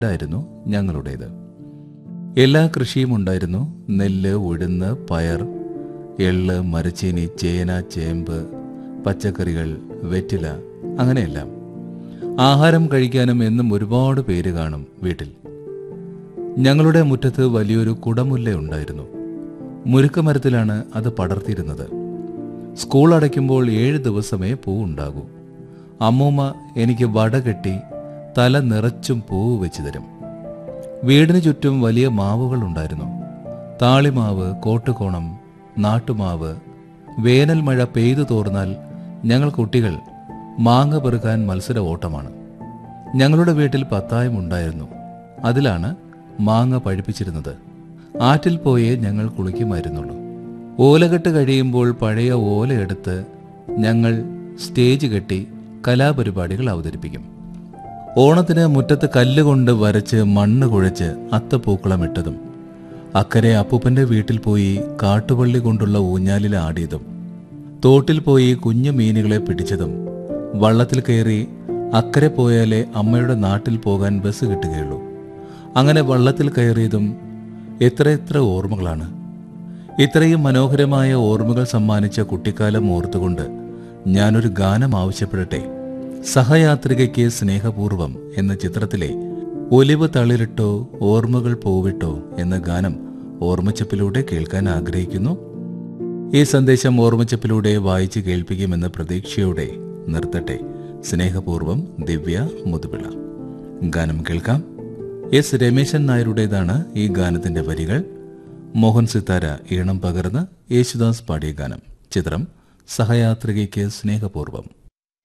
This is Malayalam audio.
ആയിരുന്നു ഞങ്ങളുടേത് എല്ലാ കൃഷിയും ഉണ്ടായിരുന്നു നെല്ല് ഉഴുന്ന് പയർ എള്ള് മരച്ചീനി ചേന ചേമ്പ് പച്ചക്കറികൾ വെറ്റില അങ്ങനെയെല്ലാം ആഹാരം കഴിക്കാനും എന്നും ഒരുപാട് പേര് കാണും വീട്ടിൽ ഞങ്ങളുടെ മുറ്റത്ത് വലിയൊരു കുടമുല്ല ഉണ്ടായിരുന്നു മുരുക്കമരത്തിലാണ് അത് പടർത്തിയിരുന്നത് സ്കൂൾ അടയ്ക്കുമ്പോൾ ഏഴ് ദിവസമേ പൂ ഉണ്ടാകൂ അമ്മൂമ്മ എനിക്ക് വട കെട്ടി തല നിറച്ചും പൂവ് വെച്ച് തരും വീടിന് ചുറ്റും വലിയ മാവുകൾ ഉണ്ടായിരുന്നു താളിമാവ് കോട്ടുകോണം നാട്ടുമാവ് വേനൽ മഴ പെയ്തു തോർന്നാൽ ഞങ്ങൾ കുട്ടികൾ മാങ്ങ പെറുക്കാൻ മത്സര ഓട്ടമാണ് ഞങ്ങളുടെ വീട്ടിൽ പത്തായം ഉണ്ടായിരുന്നു അതിലാണ് മാങ്ങ പഴിപ്പിച്ചിരുന്നത് ആറ്റിൽ പോയേ ഞങ്ങൾ കുളിക്കുമായിരുന്നുള്ളൂ ഓലകെട്ട് കഴിയുമ്പോൾ പഴയ ഓലയെടുത്ത് ഞങ്ങൾ സ്റ്റേജ് കെട്ടി കലാപരിപാടികൾ അവതരിപ്പിക്കും ഓണത്തിന് മുറ്റത്ത് കല്ലുകൊണ്ട് വരച്ച് മണ്ണ് കുഴച്ച് അത്തപ്പൂക്കളമിട്ടതും അക്കരെ അപ്പൂപ്പന്റെ വീട്ടിൽ പോയി കാട്ടുപള്ളി കൊണ്ടുള്ള ഊഞ്ഞാലിൽ ആടിയതും തോട്ടിൽ പോയി കുഞ്ഞു മീനുകളെ പിടിച്ചതും വള്ളത്തിൽ കയറി അക്കരെ പോയാലേ അമ്മയുടെ നാട്ടിൽ പോകാൻ ബസ് കിട്ടുകയുള്ളൂ അങ്ങനെ വള്ളത്തിൽ കയറിയതും എത്രയെത്ര ഓർമ്മകളാണ് ഇത്രയും മനോഹരമായ ഓർമ്മകൾ സമ്മാനിച്ച കുട്ടിക്കാലം ഓർത്തുകൊണ്ട് ഞാനൊരു ഗാനം ആവശ്യപ്പെടട്ടെ സഹയാത്രികയ്ക്ക് സ്നേഹപൂർവം എന്ന ചിത്രത്തിലെ ഒലിവ് തളിരിട്ടോ ഓർമ്മകൾ പൂവിട്ടോ എന്ന ഗാനം ഓർമ്മച്ചപ്പിലൂടെ കേൾക്കാൻ ആഗ്രഹിക്കുന്നു ഈ സന്ദേശം ഓർമ്മച്ചപ്പിലൂടെ വായിച്ചു കേൾപ്പിക്കുമെന്ന പ്രതീക്ഷയോടെ നിർത്തട്ടെ സ്നേഹപൂർവം ദിവ്യ മുതുപിള ഗാനം കേൾക്കാം എസ് രമേശൻ നായരുടേതാണ് ഈ ഗാനത്തിന്റെ വരികൾ മോഹൻ സിത്താര ഈണം പകർന്ന് യേശുദാസ് പാടിയ ഗാനം ചിത്രം സഹയാത്രികയ്ക്ക് സ്നേഹപൂർവം